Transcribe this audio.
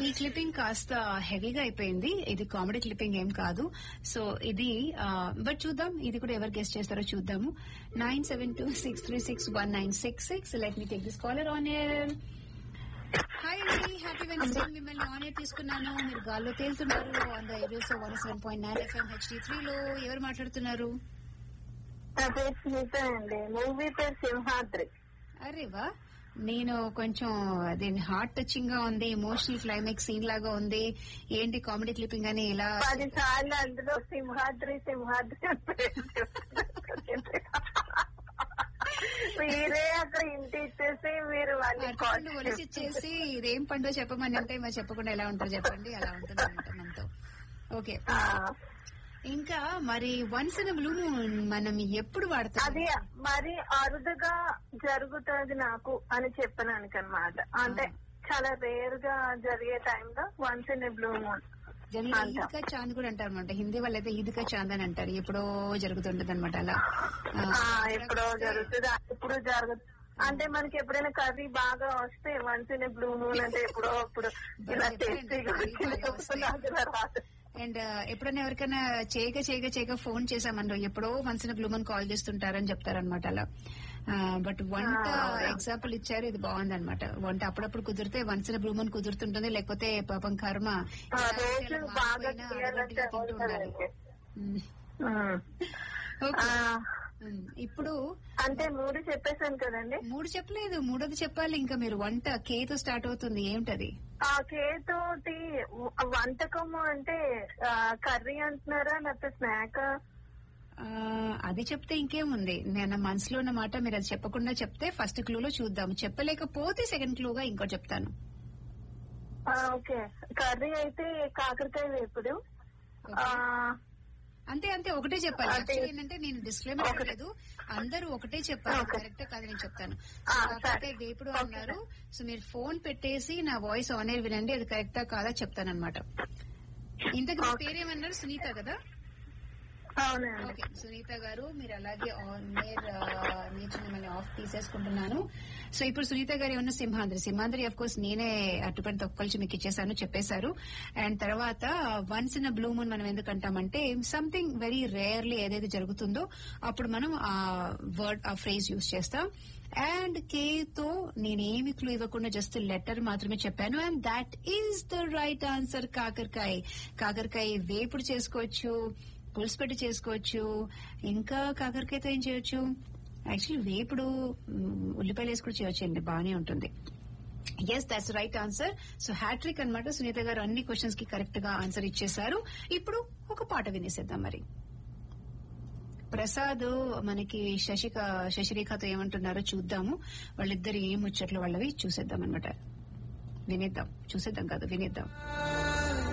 ఈ క్లిప్పింగ్ కాస్త హెవీగా అయిపోయింది ఇది కామెడీ క్లిప్పింగ్ ఏం కాదు సో ఇది బట్ చూద్దాం ఇది కూడా ఎవరు గెస్ట్ చేస్తారో చూద్దాము nine seven two six three six one nine six six let me take this caller on air hi అండి హ్యాపీ వెన్స్డే మిమ్మల్ని ఆన్ ఎయిర్ తీసుకున్నాను మీరు గాల్లో తేలుతున్నారు on the areas one seven point nine FM HD త్రీలో ఎవరు మాట్లాడుతున్నారు నా పేరు స్మిత అండి మూవీ పేరు సింహాద్రి అరే వా నేను కొంచెం దీని హార్ట్ టచింగ్ గా ఉంది ఎమోషనల్ క్లైమాక్స్ సీన్ లాగా ఉంది ఏంటి కామెడీ క్లిప్పింగ్ అని ఇలా పది సార్లు అందులో సింహాద్రి సింహాద్రి అని పేరు చెప్పారు. మీరే అక్కడ ఇంటి ఇచ్చేసి మీరు వాళ్ళకి కాల్ అరటిపండు ఒలిచి ఇచ్చేసి ఇదేం పండు చెప్పమని అంటే మరి చెప్పకుండా ఎలా ఉంటారు చెప్పండి అలా ఉంటుంది అనమాట మనతో ఓకే ఇంకా మరి వన్స్ ఇన్ బ్లూ మనం ఎప్పుడు వాడతాం అది మరి అరుదుగా జరుగుతుంది నాకు అని చెప్పడానికి అనమాట అంటే చాలా రేర్ గా జరిగే టైంలో once in blue moon general అంట. ఈద్ కా చాంద్ కూడా అంటారు అనమాట హిందీ వాళ్ళు అయితే ఈద్ కా చాంద్ అని అంటారు ఎప్పుడో జరుగుతుంటది అనమాట అలా ఆ, ఎప్పుడో జరుగుతుంది ఎప్పుడు జరుగుతుంది అంటే మనకి ఎప్పుడైనా కర్రీ బాగా వస్తే వన్స్ ఇన్ బ్లూ మూన్ అంటే ఎప్పుడో అప్పుడు ఇలా చెప్పండి, టేస్టీగా curry బాగా వస్తాయి. రాదు అండ్ ఎప్పుడైనా ఎవరికైనా చేయక చేయక చేయక ఫోన్ చేసామన్నారు ఎప్పుడో మనసున గ్లూమన్ కాల్ చేస్తుంటారని చెప్తారనమాట అలా బట్ వంట ఎగ్జాంపుల్ ఇచ్చారు ఇది బాగుంది అనమాట వంట అప్పుడప్పుడు కుదిరితే వన్స్ ఇన్ బ్లూమన్ కుదురుతుంటుంది లేకపోతే పాపం కర్మ ఆ, ఎలా రోజు అయితే అలా బాగా మారిపోయినా చేయాలంటే అరగంటగా తింటూ ఉండాలి ఉమ్. ఉమ్. ఓకే ఆ, ఉమ్. ఇప్పుడు అంటే మూడు చెప్పేశాను కదండి మూడు చెప్పలేదు మూడోది చెప్పాలి ఇంకా మీరు వంట కేతో స్టార్ట్ అవుతుంది ఏమిటది ఆ కేతోటి వంటకము అంటే ఆ, కర్రీ అంటున్నారా లేకపోతే స్నాక్ ఆ, అది చెప్తే ఇంకేముంది నేను మనసులో ఉన్న మాట మీరు అది చెప్పకుండా చెప్తే ఫస్ట్ క్లూలో చూద్దాం చెప్పలేకపోతే సెకండ్ క్లూగా ఇంకోటి చెప్తాను ఓకే కర్రీ అయితే కాకరకాయ వేపుడు ఆ, అంతే అంతే ఒకటే చెప్పాలి అంటే- యాక్చువల్లీ ఏంటంటే నేను డిస్క్లైమర్ ఇవ్వలేదు అందరూ ఒకటే చెప్పాలి కరెక్ట్ కాదు నేను చెప్తాను ఆ, సో కాకపోతే సరే. వేపుడు అన్నారు సో మీరు ఫోన్ పెట్టేసి నా వాయిస్ ఆన్ ఎయిర్ వినండి అది కరెక్టా కాదా చెప్తాను అనమాట ఇంతకు మీ పేరేమన్నారు సునీత కదా అవునండి ఓకే సునీత గారు మీరు అలాగే ఆన్ ఎయిర్ నుంచి మిమ్మల్ని ఆఫ్ తీసేసుకుంటున్నాను సో ఇప్పుడు సునీత గారు ఏమన్నా సింహాద్రి సింహాద్రి అఫ్ కోర్స్ నేనే అటుపడి తొక్కల్చి మీకు ఇచ్చేసాను చెప్పేశారు అండ్ తర్వాత వన్స్ ఇన్ బ్లూ మూన్ మనం ఎందుకు అంటామంటే సంథింగ్ వెరీ రేర్లీ ఏదైతే జరుగుతుందో అప్పుడు మనం ఆ వర్డ్ ఆ ఫ్రేజ్ యూజ్ చేస్తాం అండ్ కే తో నేనేమి క్లూ ఇవ్వకుండా జస్ట్ లెటర్ మాత్రమే చెప్పాను and that is the right answer కాకరకాయ కాకరకాయ వేపుడు చేసుకోవచ్చు పులుసు పెట్టి చేసుకోవచ్చు ఇంకా కాకరకాయతో ఏం చేయొచ్చు యాక్చువల్లీ వేపుడు మ్, ఉల్లిపాయలు వేసి కూడా చేయొచ్చు అండి బాగానే ఉంటుంది yes that's right answer so hattrick అన్నమాట సునీత గారు అన్ని క్వశ్చన్స్ కి కరెక్ట్ గా ఆన్సర్ ఇచ్చేశారు ఇప్పుడు ఒక పాట వినేసేద్దాం మరి ప్రసాద్ మనకి శశిక శశిరేఖతో ఏమంటున్నారో చూద్దాము వాళ్ళిద్దరు ఏం ముచ్చట్లు వాళ్ళవి చూసేద్దాం అనమాట వినేద్దాం చూసేద్దాం కాదు వినేద్దాం